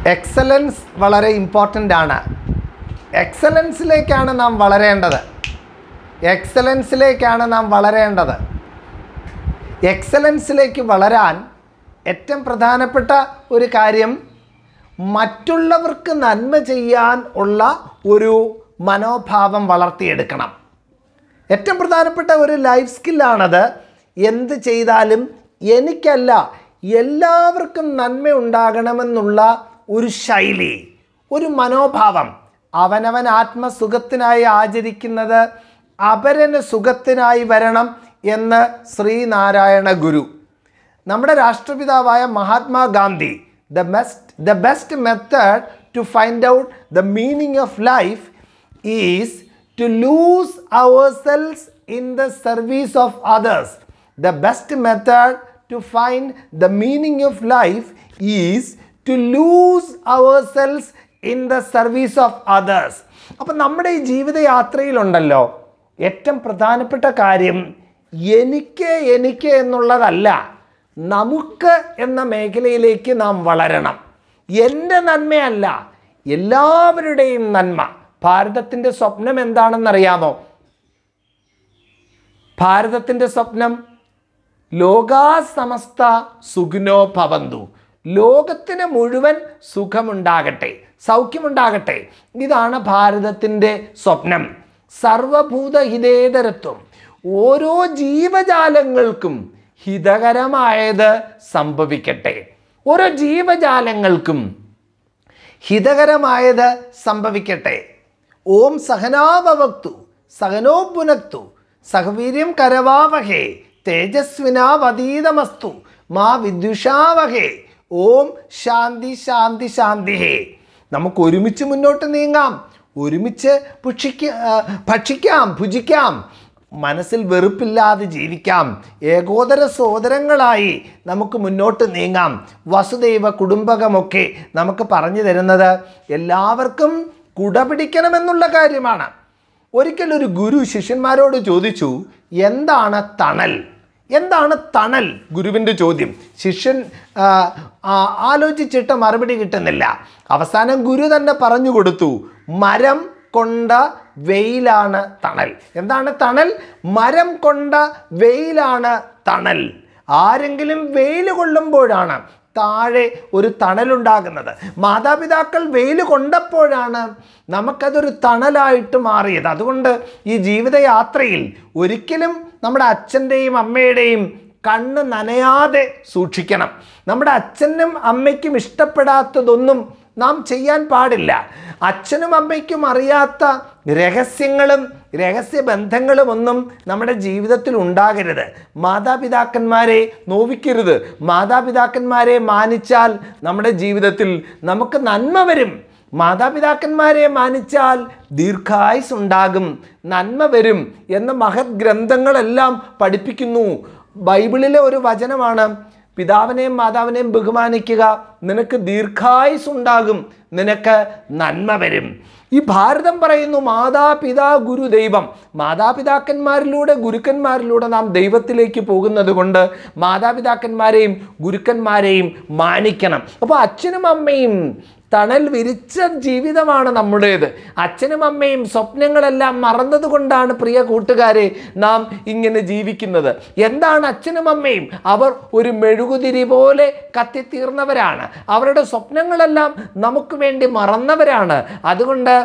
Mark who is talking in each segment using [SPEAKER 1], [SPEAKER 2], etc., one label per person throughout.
[SPEAKER 1] Excellence വളരെ important ആണ് എക്സലൻസിലേക്കാണ് നാം വളരേണ്ടത് എക്സലൻസിലേക്കാണ് നാം വളരേണ്ടത് എക്സലൻസിലേക്ക് വളരാൻ ഏറ്റവും പ്രധാനപ്പെട്ട ഒരു കാര്യം മറ്റുള്ളവർക്ക് നന്മ ചെയ്യാൻ ഉള്ള ഒരു മനോഭാവം വളർത്തിയെടുക്കണം ഏറ്റവും പ്രധാനപ്പെട്ട ഒരു ലൈഫ് സ്കില്ലാണത് എന്ത് ചെയ്താലും എനിക്കല്ല എല്ലാവർക്കും നന്മ ഉണ്ടാകണമെന്നുള്ള ഒരു ശൈലി ഒരു മനോഭാവം അവനവൻ ആത്മസുഖത്തിനായി ആചരിക്കുന്നത് അപരന് സുഖത്തിനായി വരണം എന്ന് ശ്രീനാരായണ ഗുരു നമ്മുടെ രാഷ്ട്രപിതാവായ Mahatma Gandhi the best the best method to find out the meaning of life is to lose ourselves in the service of others. The best method to find the meaning of life is to lose ourselves in the service of others. അപ്പം നമ്മുടെ ഈ ജീവിതയാത്രയിലുണ്ടല്ലോ ഏറ്റവും പ്രധാനപ്പെട്ട കാര്യം എനിക്ക് എനിക്ക് എന്നുള്ളതല്ല നമുക്ക് എന്ന മേഖലയിലേക്ക് നാം വളരണം എൻ്റെ നന്മയല്ല എല്ലാവരുടെയും നന്മ ഭാരതത്തിൻ്റെ സ്വപ്നം എന്താണെന്നറിയാമോ ഭാരതത്തിൻ്റെ സ്വപ്നം ലോകാസമസ്ത സുഖിനോ ഭവന്തു ലോകത്തിന് മുഴുവൻ സുഖമുണ്ടാകട്ടെ സൗഖ്യമുണ്ടാകട്ടെ ഇതാണ് ഭാരതത്തിൻ്റെ സ്വപ്നം സർവഭൂത ഹിതേതരത്വം ഓരോ ജീവജാലങ്ങൾക്കും ഹിതകരമായത് സംഭവിക്കട്ടെ ഓരോ ജീവജാലങ്ങൾക്കും ഹിതകരമായത് സംഭവിക്കട്ടെ ഓം സഹനാവക്തു സഹനോ പുനക്തു സഹവീര്യം കരവാവഹേ തേജസ്വിനാവതീതമസ്തു മാ വിദ്യുഷാവഹേ ഓം ശാന്തി ശാന്തി ശാന്തി ഹേ നമുക്ക് ഒരുമിച്ച് മുന്നോട്ട് നീങ്ങാം ഒരുമിച്ച് പുക്ഷിക്ക ആ, ഭക്ഷിക്കാം ഭുജിക്കാം മനസ്സിൽ വെറുപ്പില്ലാതെ ജീവിക്കാം ഏകോദര സോദരങ്ങളായി നമുക്ക് മുന്നോട്ട് നീങ്ങാം വസുദൈവ കുടുംബകമൊക്കെ നമുക്ക് പറഞ്ഞു തരുന്നത് എല്ലാവർക്കും കുട പിടിക്കണമെന്നുള്ള കാര്യമാണ് ഒരിക്കൽ ഒരു ഗുരു ശിഷ്യന്മാരോട് ചോദിച്ചു എന്താണ് തണൽ എന്താണ് തണൽ ഗുരുവിൻ്റെ ചോദ്യം ശിഷ്യൻ ആ, ആ, ആലോചിച്ചിട്ട് മറുപടി കിട്ടുന്നില്ല അവസാനം ഗുരു തന്നെ പറഞ്ഞു കൊടുത്തു മരം കൊണ്ട വെയിലാണ് തണൽ എന്താണ് തണൽ മരം കൊണ്ട വെയിലാണ് തണൽ ആരെങ്കിലും വെയിൽ കൊള്ളുമ്പോഴാണ് താഴെ ഒരു തണലുണ്ടാകുന്നത് മാതാപിതാക്കൾ വെയിൽ കൊണ്ടപ്പോഴാണ് നമുക്കതൊരു തണലായിട്ട് മാറിയത് അതുകൊണ്ട് ഈ ജീവിതയാത്രയിൽ ഒരിക്കലും നമ്മുടെ അച്ഛൻ്റെയും അമ്മയുടെയും കണ്ണ് നനയാതെ സൂക്ഷിക്കണം നമ്മുടെ അച്ഛനും അമ്മയ്ക്കും ഇഷ്ടപ്പെടാത്തതൊന്നും നാം ചെയ്യാൻ പാടില്ല അച്ഛനും അമ്മയ്ക്കും അറിയാത്ത രഹസ്യങ്ങളും രഹസ്യ ബന്ധങ്ങളും ഒന്നും നമ്മുടെ ജീവിതത്തിൽ ഉണ്ടാകരുത് മാതാപിതാക്കന്മാരെ നോവിക്കരുത് മാതാപിതാക്കന്മാരെ മാനിച്ചാൽ നമ്മുടെ ജീവിതത്തിൽ നമുക്ക് നന്മ വരും മാതാപിതാക്കന്മാരെ മാനിച്ചാൽ ദീർഘായുസ് ഉണ്ടാകും നന്മ വരും എന്ന മഹത് ഗ്രന്ഥങ്ങളെല്ലാം പഠിപ്പിക്കുന്നു ബൈബിളിലെ ഒരു വചനമാണ് പിതാവിനെയും മാതാവിനെയും ബഹുമാനിക്കുക നിനക്ക് ദീർഘായുസ് ഉണ്ടാകും നിനക്ക് നന്മ വരും ഈ ഭാരതം പറയുന്നു മാതാപിതാ ഗുരു ദൈവം മാതാപിതാക്കന്മാരിലൂടെ ഗുരുക്കന്മാരിലൂടെ നാം ദൈവത്തിലേക്ക് പോകുന്നത് കൊണ്ട് മാതാപിതാക്കന്മാരെയും ഗുരുക്കന്മാരെയും മാനിക്കണം അപ്പോൾ അച്ഛനും അമ്മയും തണൽ വിരിച്ച ജീവിതമാണ് നമ്മുടേത് അച്ഛനും അമ്മയും സ്വപ്നങ്ങളെല്ലാം മറന്നതുകൊണ്ടാണ് പ്രിയ കൂട്ടുകാരെ നാം ഇങ്ങനെ ജീവിക്കുന്നത് എന്താണ് അച്ഛനും അമ്മയും അവർ ഒരു മെഴുകുതിരി പോലെ കത്തിത്തീർന്നവരാണ് അവരുടെ സ്വപ്നങ്ങളെല്ലാം നമുക്ക് വേണ്ടി മറന്നവരാണ് അതുകൊണ്ട്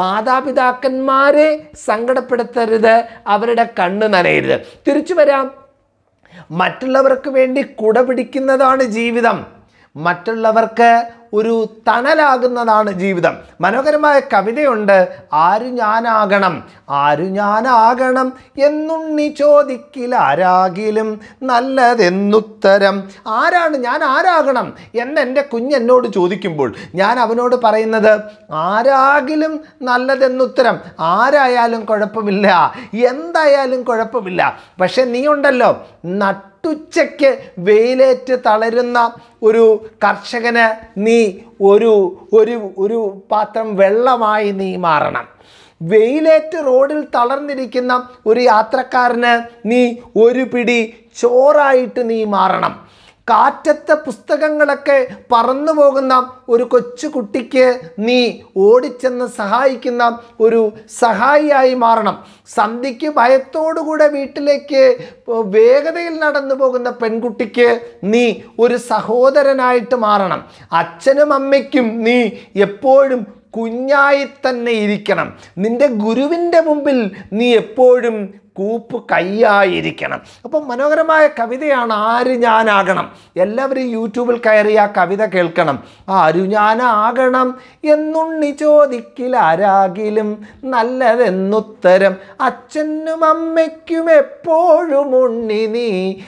[SPEAKER 1] മാതാപിതാക്കന്മാരെ സങ്കടപ്പെടുത്തരുത് അവരുടെ കണ്ണ് നനയരുത് തിരിച്ചു വരാം മറ്റുള്ളവർക്ക് വേണ്ടി കുട പിടിക്കുന്നതാണ് ജീവിതം മറ്റുള്ളവർക്ക് ഒരു തണലാകുന്നതാണ് ജീവിതം മനോഹരമായ കവിതയുണ്ട് ആരു ഞാനാകണം ആരു ഞാനാകണം എന്നുണ്ണി ചോദിക്കിൽ ആരാകിലും നല്ലതെന്നുത്തരം ആരാണ് ഞാൻ ആരാകണം എന്ന് എൻ്റെ കുഞ്ഞെന്നോട് ചോദിക്കുമ്പോൾ ഞാൻ അവനോട് പറയുന്നത് ആരാകിലും നല്ലതെന്നുത്തരം ആരായാലും കുഴപ്പമില്ല എന്തായാലും കുഴപ്പമില്ല പക്ഷെ നീ ഉണ്ടല്ലോ നട്ടുച്ചയ്ക്ക് വെയിലേറ്റ് തളരുന്ന ഒരു കർഷകന് നീ ഒരു ഒരു ഒരു പാത്രം വെള്ളമായി നീ മാറണം വെയിലേറ്റ് റോഡിൽ തളർന്നിരിക്കുന്ന ഒരു യാത്രക്കാരന് നീ ഒരു പിടി ചോറായിട്ട് നീ മാറണം കാറ്റത്തെ പുസ്തകങ്ങളൊക്കെ പറന്നു പോകുന്ന ഒരു കൊച്ചു കുട്ടിക്ക് നീ ഓടിച്ചെന്ന് സഹായിക്കുന്ന ഒരു സഹായിയായി മാറണം സന്ധ്യയ്ക്ക് ഭയത്തോടുകൂടെ വീട്ടിലേക്ക് വേഗതയിൽ നടന്നു പോകുന്ന പെൺകുട്ടിക്ക് നീ ഒരു സഹോദരനായിട്ട് മാറണം അച്ഛനും അമ്മയ്ക്കും നീ എപ്പോഴും കുഞ്ഞായി തന്നെ ഇരിക്കണം നിന്റെ ഗുരുവിൻ്റെ മുമ്പിൽ നീ എപ്പോഴും കൂപ്പ് കൈയായിരിക്കണം അപ്പം മനോഹരമായ കവിതയാണ് ആര് ഞാനാകണം എല്ലാവരും യൂട്യൂബിൽ കയറി ആ കവിത കേൾക്കണം ആരു ഞാനാകണം എന്നുണ്ണി ചോദിക്കിൽ ആരാകിലും നല്ലതെന്നുത്തരം അച്ഛനും അമ്മയ്ക്കും എപ്പോഴും ഉണ്ണി നീ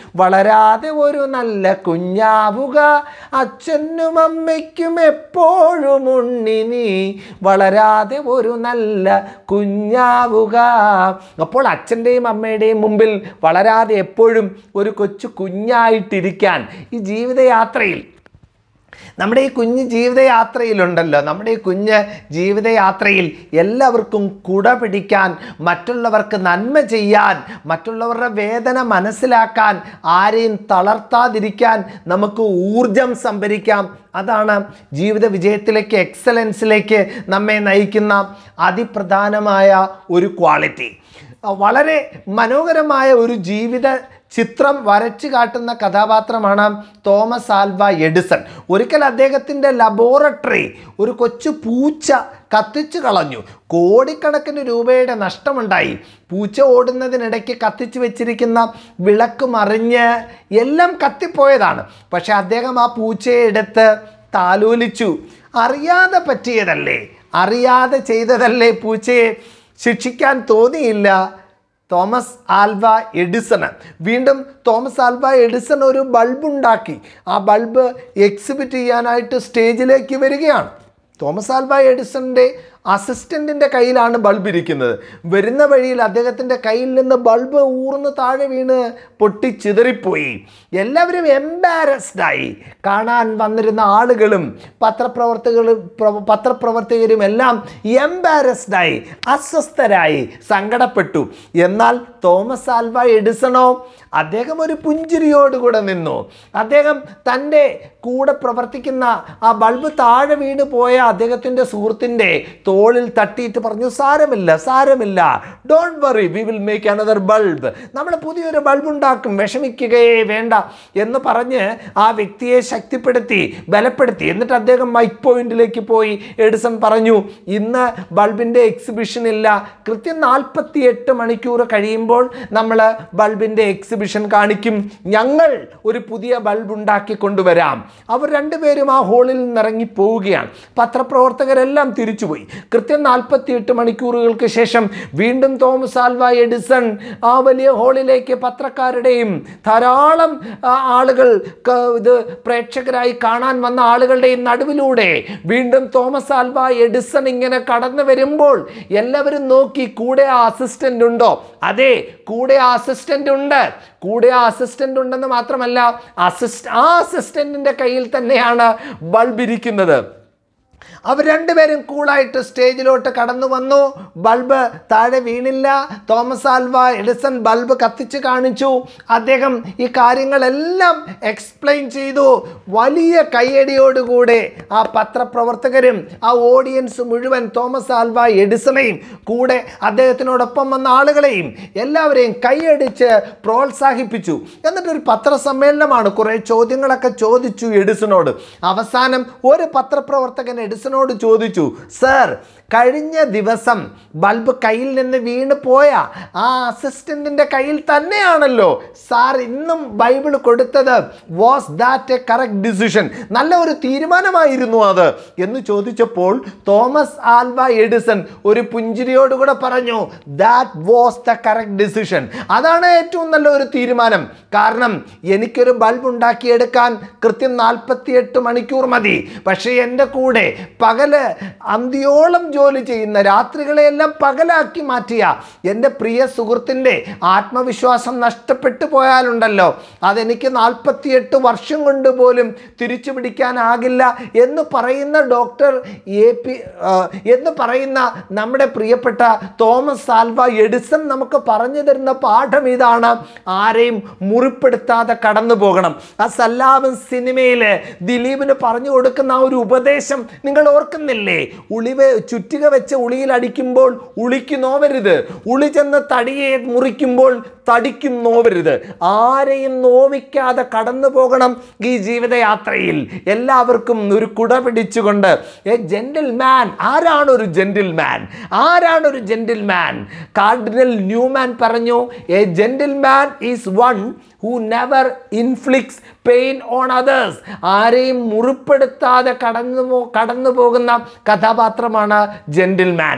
[SPEAKER 1] വളരാതെ ഒരു നല്ല കുഞ്ഞാവുക അച്ഛനും അമ്മയ്ക്കും എപ്പോഴും ഉണ്ണി നീ വളരാതെ ഒരു നല്ല കുഞ്ഞാവുക അപ്പോൾ അച്ഛൻ്റെയും അമ്മയുടെയും മുമ്പിൽ വളരാതെ എപ്പോഴും ഒരു കൊച്ചു കുഞ്ഞായിട്ടിരിക്കാൻ ഈ ജീവിതയാത്രയിൽ നമ്മുടെ ഈ കുഞ്ഞ് ജീവിതയാത്രയിലുണ്ടല്ലോ നമ്മുടെ ഈ കുഞ്ഞ് ജീവിതയാത്രയിൽ എല്ലാവർക്കും കുട പിടിക്കാൻ മറ്റുള്ളവർക്ക് നന്മ ചെയ്യാൻ മറ്റുള്ളവരുടെ വേദന മനസ്സിലാക്കാൻ ആരെയും തളർത്താതിരിക്കാൻ നമുക്ക് ഊർജം സംഭരിക്കാം അതാണ് ജീവിത വിജയത്തിലേക്ക് എക്സലൻസിലേക്ക് നമ്മെ നയിക്കുന്ന അതിപ്രധാനമായ ഒരു ക്വാളിറ്റി വളരെ മനോഹരമായ ഒരു ജീവിത ചിത്രം വരച്ചു കാട്ടുന്ന കഥാപാത്രമാണ് തോമസ് ആൽവ എഡിസൺ ഒരിക്കൽ അദ്ദേഹത്തിൻ്റെ ലബോറട്ടറി ഒരു കൊച്ചു പൂച്ച കത്തിച്ചു കളഞ്ഞു കോടിക്കണക്കിന് രൂപയുടെ നഷ്ടമുണ്ടായി പൂച്ച ഓടുന്നതിനിടയ്ക്ക് കത്തിച്ചു വെച്ചിരിക്കുന്ന വിളക്ക് മറിഞ്ഞ് എല്ലാം കത്തിപ്പോയതാണ് പക്ഷെ അദ്ദേഹം ആ പൂച്ചയെ എടുത്ത് താലോലിച്ചു അറിയാതെ പറ്റിയതല്ലേ അറിയാതെ ചെയ്തതല്ലേ പൂച്ചയെ ശിക്ഷിക്കാൻ തോന്നിയില്ല തോമസ് ആൽവ എഡിസണ് വീണ്ടും തോമസ് ആൽവ എഡിസൺ ഒരു ബൾബ് ഉണ്ടാക്കി ആ ബൾബ് എക്സിബിറ്റ് ചെയ്യാനായിട്ട് സ്റ്റേജിലേക്ക് വരികയാണ് തോമസ് ആൽവ എഡിസണിൻ്റെ അസിസ്റ്റൻറ്റിൻ്റെ കയ്യിലാണ് ബൾബ് ഇരിക്കുന്നത് വരുന്ന വഴിയിൽ അദ്ദേഹത്തിൻ്റെ കയ്യിൽ നിന്ന് ബൾബ് ഊർന്ന് താഴെ വീണ് പൊട്ടിച്ചിതറിപ്പോയി എല്ലാവരും എംബാരസ്ഡ് ആയി കാണാൻ വന്നിരുന്ന ആളുകളും പത്രപ്രവർത്തകരും പ്ര- പത്രപ്രവർത്തകരും എല്ലാം എംബാരസ്ഡ് ആയി അസ്വസ്ഥരായി സങ്കടപ്പെട്ടു എന്നാൽ തോമസ് ആൽവ എഡിസണോ അദ്ദേഹം ഒരു പുഞ്ചിരിയോടുകൂടെ നിന്നു അദ്ദേഹം തൻ്റെ കൂടെ പ്രവർത്തിക്കുന്ന ആ ബൾബ് താഴെ വീണ് പോയ അദ്ദേഹത്തിൻ്റെ സുഹൃത്തിൻ്റെ തോളിൽ തട്ടിയിട്ട് പറഞ്ഞു സാരമില്ല സാരമില്ല don't worry we will make another bulb നമ്മൾ പുതിയൊരു ബൾബ് ഉണ്ടാക്കും വിഷമിക്കുകയേ വേണ്ട എന്ന് പറഞ്ഞ് ആ വ്യക്തിയെ ശക്തിപ്പെടുത്തി ബലപ്പെടുത്തി എന്നിട്ട് അദ്ദേഹം മൈക്ക് പോയിന്റിലേക്ക് പോയി എഡിസൺ പറഞ്ഞു ഇന്ന് ബൾബിൻ്റെ എക്സിബിഷൻ ഇല്ല കൃത്യം നാൽപ്പത്തി എട്ട് മണിക്കൂർ കഴിയുമ്പോൾ നമ്മൾ ബൾബിൻ്റെ എക്സിബിഷൻ കാണിക്കും ഞങ്ങൾ ഒരു പുതിയ ബൾബ് ഉണ്ടാക്കി കൊണ്ടുവരാം അവർ രണ്ടുപേരും ആ ഹോളിൽ നിന്നിറങ്ങി പോവുകയാണ് പത്രപ്രവർത്തകരെല്ലാം തിരിച്ചുപോയി കൃത്യം നാൽപ്പത്തി എട്ട് മണിക്കൂറുകൾക്ക് ശേഷം വീണ്ടും തോമസ് ആൽവ എഡിസൺ ആ വലിയ ഹോളിലേക്ക് പത്രക്കാരുടെയും ധാരാളം ആ, ആളുകൾ ക- ഇത് പ്രേക്ഷകരായി കാണാൻ വന്ന ആളുകളുടെയും നടുവിലൂടെ വീണ്ടും തോമസ് ആൽവ എഡിസൺ ഇങ്ങനെ കടന്നു വരുമ്പോൾ എല്ലാവരും നോക്കി കൂടെ ആ അസിസ്റ്റന്റ് ഉണ്ടോ അതെ കൂടെ ആ അസിസ്റ്റന്റ് ഉണ്ട് കൂടെ ആ അസിസ്റ്റന്റ് ഉണ്ടെന്ന് മാത്രമല്ല അസിസ്റ്റ് ആ അസിസ്റ്റന്റിന്റെ കയ്യിൽ തന്നെയാണ് ബൾബ് ഇരിക്കുന്നത് അവർ രണ്ടുപേരും കൂളായിട്ട് സ്റ്റേജിലോട്ട് കടന്നു വന്നു ബൾബ് താഴെ വീണില്ല തോമസ് ആൽവ എഡിസൺ ബൾബ് കത്തിച്ച് കാണിച്ചു അദ്ദേഹം ഈ കാര്യങ്ങളെല്ലാം എക്സ്പ്ലെയിൻ ചെയ്തു വലിയ കയ്യടിയോടുകൂടെ ആ പത്രപ്രവർത്തകരും ആ ഓഡിയൻസ് മുഴുവൻ തോമസ് ആൽവ എഡിസണെയും കൂടെ അദ്ദേഹത്തിനോടൊപ്പം വന്ന ആളുകളെയും എല്ലാവരെയും കൈയടിച്ച് പ്രോത്സാഹിപ്പിച്ചു എന്നിട്ടൊരു പത്രസമ്മേളനമാണ് കുറേ ചോദ്യങ്ങളൊക്കെ ചോദിച്ചു എഡിസണോട് അവസാനം ഒരു പത്രപ്രവർത്തകൻ എഡിസണോട് ചോദിച്ചു സർ കഴിഞ്ഞ ദിവസം ബൾബ് കയ്യിൽ നിന്ന് വീണ് പോയ ആ അസിസ്റ്റന്റിന്റെ കയ്യിൽ തന്നെയാണല്ലോ സാർ ഇന്നും ബൈബിൾ കൊടുത്തത് was that a correct decision നല്ല ഒരു തീരുമാനമായിരുന്നു അത് എന്ന് ചോദിച്ചപ്പോൾ തോമസ് ആൽവ എഡിസൺ ഒരു പുഞ്ചിരിയോടുകൂടെ പറഞ്ഞു that was the correct decision അതാണ് ഏറ്റവും നല്ല ഒരു തീരുമാനം കാരണം എനിക്കൊരു ബൾബ് ഉണ്ടാക്കിയെടുക്കാൻ കൃത്യം നാൽപ്പത്തിയെട്ട് മണിക്കൂർ മതി പക്ഷേ എൻ്റെ കൂടെ പകല് അന്തിയോളം ജോലി ചെയ്യുന്ന രാത്രികളെയെല്ലാം പകലാക്കി മാറ്റിയ എൻ്റെ പ്രിയ സുഹൃത്തിൻ്റെ ആത്മവിശ്വാസം നഷ്ടപ്പെട്ടു പോയാലുണ്ടല്ലോ അതെനിക്ക് നാൽപ്പത്തിയെട്ട് വർഷം കൊണ്ട് പോലും തിരിച്ചു പിടിക്കാനാകില്ല എന്ന് പറയുന്ന ഡോക്ടർ എ പി ആ, എന്ന് പറയുന്ന നമ്മുടെ പ്രിയപ്പെട്ട തോമസ് ആൽവ എഡിസൺ നമുക്ക് പറഞ്ഞു തരുന്ന പാഠം ഇതാണ് ആരെയും മുറിപ്പെടുത്താതെ കടന്നു പോകണം ആ സല്ലാപം സിനിമയിൽ ദിലീപിന് പറഞ്ഞു കൊടുക്കുന്ന ആ ഒരു ഉപദേശം നിങ്ങൾ ഓർക്കുന്നില്ലേ ഉളിവെ ചുറ്റിക വെച്ച് ഉളിയിൽ അടിക്കുമ്പോൾ ഉളിക്ക് നോവരുത് ഉളി ചെന്ന് തടിയെ മുറിക്കുമ്പോൾ തടിക്കും നോവരുത് ആരെയും നോവിക്കാതെ കടന്നു പോകണം ഈ ജീവിതയാത്രയിൽ എല്ലാവർക്കും ഒരു കുട പിടിച്ചുകൊണ്ട് എ ജെന്റിൽ മാൻ ആരാണ് ഒരു ജെന്റിൽ മാൻ ആരാണ് ഒരു ജെന്റിൽ മാൻ കാർഡിനൽ ന്യൂമാൻ പറഞ്ഞു a gentleman is one who never inflicts pain on others ആരെയും മുറിപ്പെടുത്താതെ കടന്നു പോ കടന്നു പോകുന്ന കഥാപാത്രമാണ് ജെന്റിൽമാൻ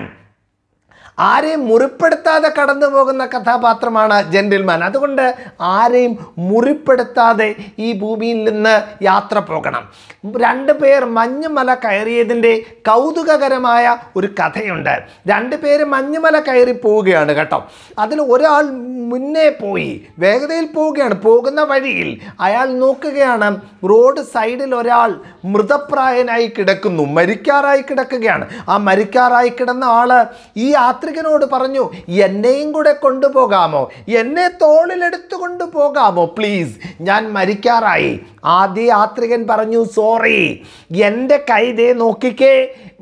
[SPEAKER 1] ആരെയും മുറിപ്പെടുത്താതെ കടന്നു പോകുന്ന കഥാപാത്രമാണ് ജെന്റിൽമാൻ അതുകൊണ്ട് ആരെയും മുറിപ്പെടുത്താതെ ഈ ഭൂമിയിൽ നിന്ന് യാത്ര പോകണം രണ്ട് പേർ മഞ്ഞുമല കയറിയതിൻ്റെ കൗതുകകരമായ ഒരു കഥയുണ്ട് രണ്ട് പേര് മഞ്ഞുമല കയറി പോവുകയാണ് കേട്ടോ അതിൽ ഒരാൾ മുന്നേ പോയി വേഗതയിൽ പോവുകയാണ് പോകുന്ന വഴിയിൽ അയാൾ നോക്കുകയാണ് റോഡ് സൈഡിൽ ഒരാൾ മൃതപ്രായനായി കിടക്കുന്നു മരിക്കാറായി കിടക്കുകയാണ് ആ മരിക്കാറായി കിടന്ന ആള് ഈ യാത്രികനോട് പറഞ്ഞു എന്നെയും കൂടെ കൊണ്ടുപോകാമോ എന്നെ തോളിലെടുത്തു കൊണ്ടുപോകാമോ പ്ലീസ് ഞാൻ മരിക്കാറായി ആദ്യ യാത്രികൻ പറഞ്ഞു സോറി എൻ്റെ കൈ ദേ നോക്കിക്കേ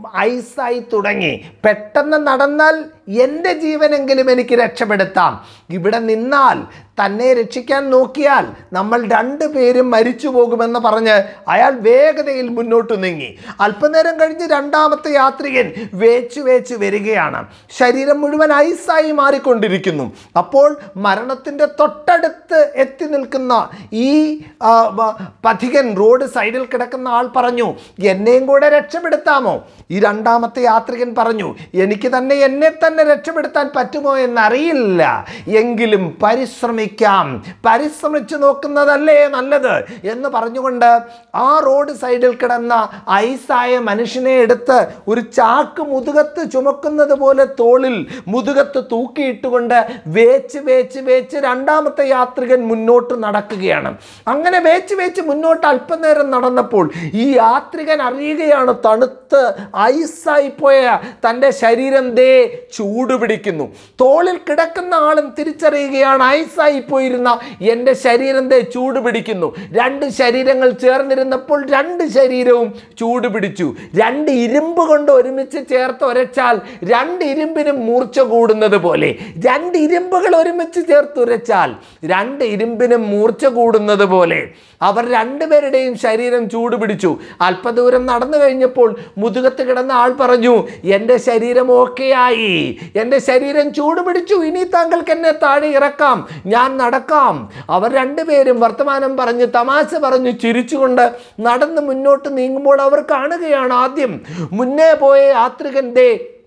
[SPEAKER 1] ഐസായി തുടങ്ങി പെട്ടെന്ന് നടന്നാൽ എൻ്റെ ജീവനെങ്കിലും എനിക്ക് രക്ഷപ്പെടുത്താം ഇവിടെ നിന്നാൽ തന്നെ രക്ഷിക്കാൻ നോക്കിയാൽ നമ്മൾ രണ്ടുപേരും മരിച്ചു പോകുമെന്ന് പറഞ്ഞ് അയാൾ വേഗതയിൽ മുന്നോട്ട് നീങ്ങി അല്പനേരം കഴിഞ്ഞ് രണ്ടാമത്തെ യാത്രികൻ വേച്ചു വേച്ച് വരികയാണ് ശരീരം മുഴുവൻ ഐസായി മാറിക്കൊണ്ടിരിക്കുന്നു അപ്പോൾ മരണത്തിൻ്റെ തൊട്ടടുത്ത് എത്തി നിൽക്കുന്ന ഈ ആ, വ- പഥികൻ റോഡ് സൈഡിൽ കിടക്കുന്ന ആൾ പറഞ്ഞു എന്നെയും കൂടെ രക്ഷപ്പെടുത്താമോ ഈ രണ്ടാമത്തെ യാത്രികൻ പറഞ്ഞു എനിക്ക് തന്നെ എന്നെ തന്നെ രക്ഷപ്പെടുത്താൻ പറ്റുമോ എന്നറിയില്ല എങ്കിലും പരിശ്രമിക്കാം പരിശ്രമിച്ചു നോക്കുന്നതല്ലേ നല്ലത് എന്ന് പറഞ്ഞുകൊണ്ട് ആ റോഡ് സൈഡിൽ കിടന്ന ഐസായ മനുഷ്യനെ എടുത്ത് ഒരു ചാക്ക് മുതുകത്ത് ചുമക്കുന്നത് പോലെ തോളിൽ മുതുകത്ത് തൂക്കിയിട്ടുകൊണ്ട് വേച്ച് വേച്ച് വേച്ച് രണ്ടാമത്തെ യാത്രികൻ മുന്നോട്ട് നടക്കുകയാണ് അങ്ങനെ വേച്ച് വേച്ച് മുന്നോട്ട് അല്പനേരം നടന്നപ്പോൾ ഈ യാത്രികൻ അറിയുകയാണ് തണുത്ത് ഐസായി പോയ തൻ്റെ ശരീരം ദേ ചൂട് പിടിക്കുന്നു തോളിൽ കിടക്കുന്ന ആളും തിരിച്ചറിയുകയാണ് ഐസായി പോയിരുന്ന എൻ്റെ ശരീരം ദേ ചൂട് പിടിക്കുന്നു രണ്ട് ശരീരങ്ങൾ ചേർന്നിരുന്നപ്പോൾ രണ്ട് ശരീരവും ചൂട് പിടിച്ചു രണ്ട് ഇരുമ്പ് കൊണ്ട് ഒരുമിച്ച് ചേർത്ത് ഉരച്ചാൽ രണ്ട് ഇരുമ്പിനും മൂർച്ച കൂടുന്നത് പോലെ രണ്ട് ഇരുമ്പുകൾ ഒരുമിച്ച് ചേർത്ത് ഉരച്ചാൽ രണ്ട് ഇരുമ്പിനും മൂർച്ച കൂടുന്നത് പോലെ അവർ രണ്ടുപേരുടെയും ശരീരം ചൂട് പിടിച്ചു അല്പദൂരം നടന്നു കഴിഞ്ഞപ്പോൾ മുതുകത്ത് കിടന്ന ആൾ പറഞ്ഞു എൻ്റെ ശരീരം ഓക്കെയായി എൻ്റെ ശരീരം ചൂട് പിടിച്ചു ഇനി താങ്കൾക്ക് എന്നെ താഴെ ഇറക്കാം ഞാൻ നടക്കാം അവർ രണ്ടുപേരും വർത്തമാനം പറഞ്ഞ് തമാശ പറഞ്ഞു ചിരിച്ചുകൊണ്ട് നടന്ന് മുന്നോട്ട് നീങ്ങുമ്പോൾ അവർ കാണുകയാണ് ആദ്യം മുന്നേ പോയ യാത്രികൻ്റെ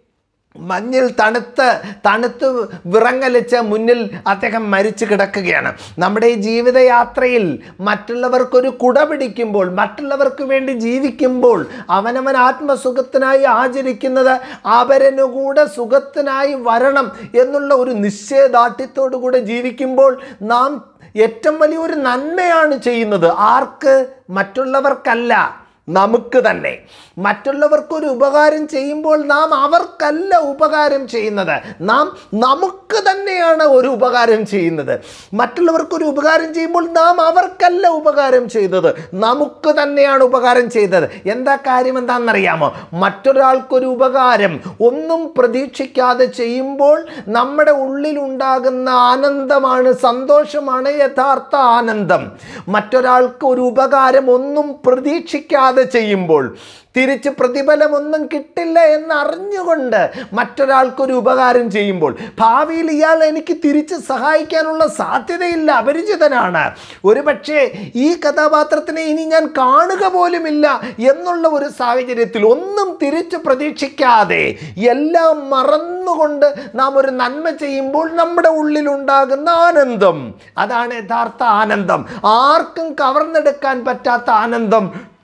[SPEAKER 1] മഞ്ഞിൽ തണുത്ത് തണുത്ത് വിറങ്ങലിച്ച് മുന്നിൽ അദ്ദേഹം മരിച്ചു കിടക്കുകയാണ് നമ്മുടെ ഈ ജീവിതയാത്രയിൽ മറ്റുള്ളവർക്കൊരു കുട പിടിക്കുമ്പോൾ മറ്റുള്ളവർക്ക് വേണ്ടി ജീവിക്കുമ്പോൾ അവനവൻ ആത്മസുഖത്തിനായി ആചരിക്കുന്നത് അവരനു കൂടെ സുഖത്തിനായി വരണം എന്നുള്ള ഒരു നിശ്ചയദാർഢ്യത്തോടു കൂടെ ജീവിക്കുമ്പോൾ നാം ഏറ്റവും വലിയൊരു നന്മയാണ് ചെയ്യുന്നത് ആർക്ക് മറ്റുള്ളവർക്കല്ല നമുക്ക് തന്നെ മറ്റുള്ളവർക്കൊരു ഉപകാരം ചെയ്യുമ്പോൾ നാം അവർക്കല്ല ഉപകാരം ചെയ്യുന്നത് നാം നമുക്ക് തന്നെയാണ് ഒരു ഉപകാരം ചെയ്യുന്നത് മറ്റുള്ളവർക്കൊരു ഉപകാരം ചെയ്യുമ്പോൾ നാം അവർക്കല്ല ഉപകാരം ചെയ്തത് നമുക്ക് തന്നെയാണ് ഉപകാരം ചെയ്തത് എന്താ കാര്യം എന്താണെന്നറിയാമോ മറ്റൊരാൾക്കൊരു ഉപകാരം ഒന്നും പ്രതീക്ഷിക്കാതെ ചെയ്യുമ്പോൾ നമ്മുടെ ഉള്ളിലുണ്ടാകുന്ന ആനന്ദമാണ് സന്തോഷമാണ് യഥാർത്ഥ ആനന്ദം മറ്റൊരാൾക്ക് ഒരു ഉപകാരം ഒന്നും പ്രതീക്ഷിക്കാതെ ചെയ്യുമ്പോൾ തിരിച്ച് പ്രതിഫലമൊന്നും കിട്ടില്ല എന്നറിഞ്ഞുകൊണ്ട് മറ്റൊരാൾക്കൊരു ഉപകാരം ചെയ്യുമ്പോൾ ഭാവിയിൽ ഇയാൾ എനിക്ക് തിരിച്ച് സഹായിക്കാനുള്ള സാധ്യതയില്ല അപരിചിതനാണ് ഒരുപക്ഷെ ഈ കഥാപാത്രത്തിനെ ഇനി ഞാൻ കാണുക പോലുമില്ല എന്നുള്ള ഒരു സാഹചര്യത്തിൽ ഒന്നും തിരിച്ച് പ്രതീക്ഷിക്കാതെ എല്ലാം മറന്നുകൊണ്ട് നാം ഒരു നന്മ ചെയ്യുമ്പോൾ നമ്മുടെ ഉള്ളിലുണ്ടാകുന്ന ആനന്ദം അതാണ് യഥാർത്ഥ ആനന്ദം ആർക്കും കവർന്നെടുക്കാൻ പറ്റാത്ത ആനന്ദം ട്രൂ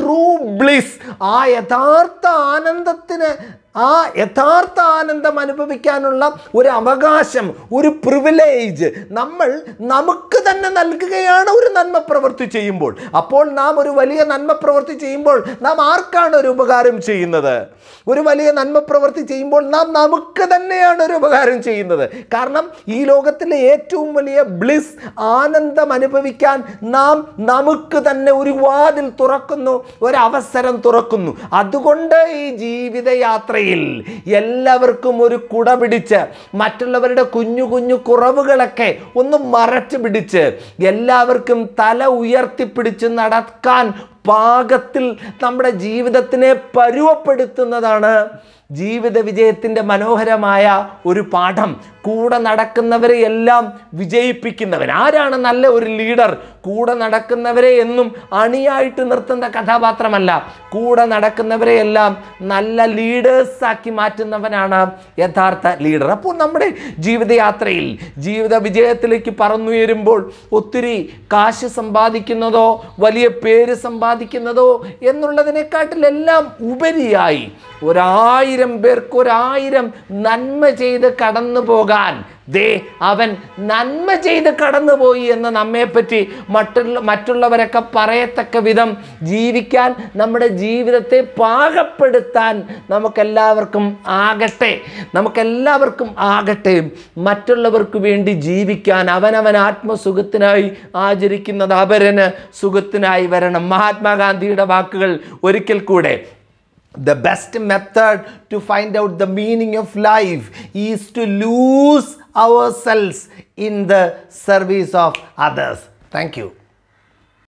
[SPEAKER 1] ട്രൂ ബ്ലിസ് ആ യഥാർത്ഥ ആനന്ദത്തിന് ആ യഥാർത്ഥ ആനന്ദം അനുഭവിക്കാനുള്ള ഒരു അവകാശം ഒരു പ്രിവിലേജ് നമ്മൾ നമുക്ക് തന്നെ നൽകുകയാണ് ഒരു നന്മ പ്രവൃത്തി ചെയ്യുമ്പോൾ അപ്പോൾ നാം ഒരു വലിയ നന്മ പ്രവൃത്തി ചെയ്യുമ്പോൾ നാം ആർക്കാണ് ഒരു ഉപകാരം ചെയ്യുന്നത് ഒരു വലിയ നന്മ പ്രവൃത്തി ചെയ്യുമ്പോൾ നാം നമുക്ക് തന്നെയാണ് ഒരു ഉപകാരം ചെയ്യുന്നത് കാരണം ഈ ലോകത്തിലെ ഏറ്റവും വലിയ ബ്ലിസ് ആനന്ദം അനുഭവിക്കാൻ നാം നമുക്ക് തന്നെ ഒരു വാതിൽ തുറക്കുന്നു ഒരവസരം തുറക്കുന്നു അതുകൊണ്ട് ഈ ജീവിതയാത്രയിൽ എല്ലാവർക്കും ഒരു കുട പിടിച്ച് മറ്റുള്ളവരുടെ കുഞ്ഞു കുഞ്ഞു കുറവുകളൊക്കെ ഒന്ന് മറച്ചു പിടിച്ച് എല്ലാവർക്കും തല ഉയർത്തിപ്പിടിച്ച് നടക്കാൻ പാകത്തിൽ നമ്മുടെ ജീവിതത്തിനെ പരുവപ്പെടുത്തുന്നതാണ് ജീവിത വിജയത്തിൻ്റെ മനോഹരമായ ഒരു പാഠം കൂടെ നടക്കുന്നവരെ എല്ലാം വിജയിപ്പിക്കുന്നവൻ ആരാണ് നല്ല ഒരു ലീഡർ കൂടെ നടക്കുന്നവരെ എന്നും അണിയായിട്ട് നിർത്തുന്ന കഥാപാത്രമല്ല കൂടെ നടക്കുന്നവരെ എല്ലാം നല്ല ലീഡേഴ്സാക്കി മാറ്റുന്നവനാണ് യഥാർത്ഥ ലീഡർ അപ്പോൾ നമ്മുടെ ജീവിതയാത്രയിൽ ജീവിത വിജയത്തിലേക്ക് പറന്നുയരുമ്പോൾ ഒത്തിരി കാശ് സമ്പാദിക്കുന്നതോ വലിയ പേര് സമ്പാദിക്കുന്നതോ എന്നുള്ളതിനെക്കാട്ടിലെല്ലാം ഉപരിയായി ഒരായിരം പേർക്ക് ഒരായിരം നന്മ ചെയ്ത് കടന്നു പോകാൻ ദേ അവൻ നന്മ ചെയ്ത് കടന്നുപോയി എന്ന് നമ്മെപ്പറ്റി മറ്റുള്ള മറ്റുള്ളവരൊക്കെ പറയത്തക്ക വിധം ജീവിക്കാൻ നമ്മുടെ ജീവിതത്തെ പാകപ്പെടുത്താൻ നമുക്കെല്ലാവർക്കും ആകട്ടെ നമുക്കെല്ലാവർക്കും ആകട്ടെ മറ്റുള്ളവർക്ക് വേണ്ടി ജീവിക്കാൻ അവനവൻ ആത്മസുഖത്തിനായി ആചരിക്കുന്നത് അപരന് സുഖത്തിനായി വരണം മഹാത്മാഗാന്ധിയുടെ വാക്കുകൾ ഒരിക്കൽ കൂടെ The best method to find out the meaning of life is to lose ourselves in the service of others. Thank you.